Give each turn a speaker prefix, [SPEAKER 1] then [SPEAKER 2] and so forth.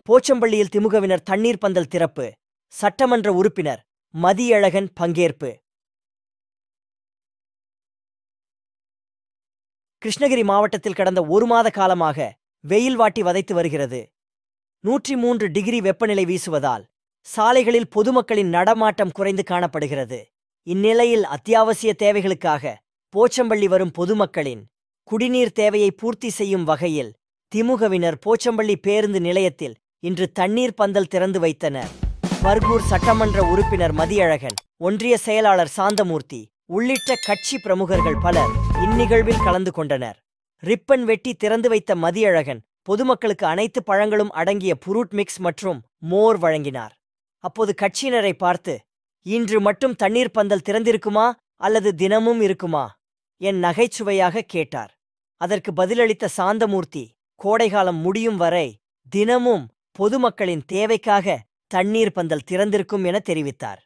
[SPEAKER 1] போச்சம்பள்ளியில் திமுகவினர் தண்ணீர் பந்தல் திறப்பு சட்டமன்ற உறுப்பினர் மதியழகன் பங்கேற்பு கிருஷ்ணகிரி மாவட்டத்தில் கடந்த ஒரு மாத காலமாக வெயில் வாட்டி வதைத்து வருகிறது நூற்றி மூன்று டிகிரி வெப்பநிலை வீசுவதால் சாலைகளில் பொதுமக்களின் நடமாட்டம் குறைந்து காணப்படுகிறது இந்நிலையில் அத்தியாவசிய தேவைகளுக்காக போச்சம்பள்ளி வரும் பொதுமக்களின் குடிநீர் தேவையை பூர்த்தி செய்யும் வகையில் திமுகவினர் போச்சம்பள்ளி பேருந்து நிலையத்தில் இன்று தண்ணீர் பந்தல் திறந்து வைத்தனர் பர்கூர் சட்டமன்ற உறுப்பினர் மதியழகன் ஒன்றிய செயலாளர் சாந்தமூர்த்தி உள்ளிட்ட கட்சி பிரமுகர்கள் பலர் இந்நிகழ்வில் கலந்து கொண்டனர் ரிப்பன் வெட்டி திறந்து வைத்த மதியழகன் பொதுமக்களுக்கு அனைத்து பழங்களும் அடங்கிய புரூட் மிக்ஸ் மற்றும் மோர் வழங்கினார் அப்போது கட்சியினரை பார்த்து இன்று மட்டும் தண்ணீர் பந்தல் திறந்திருக்குமா அல்லது தினமும் இருக்குமா என் நகைச்சுவையாக கேட்டார் அதற்கு பதிலளித்த சாந்தமூர்த்தி கோடைகாலம் முடியும் வரை தினமும் பொதுமக்களின் தேவைக்காக தண்ணீர் பந்தல் திறந்திருக்கும் என தெரிவித்தார்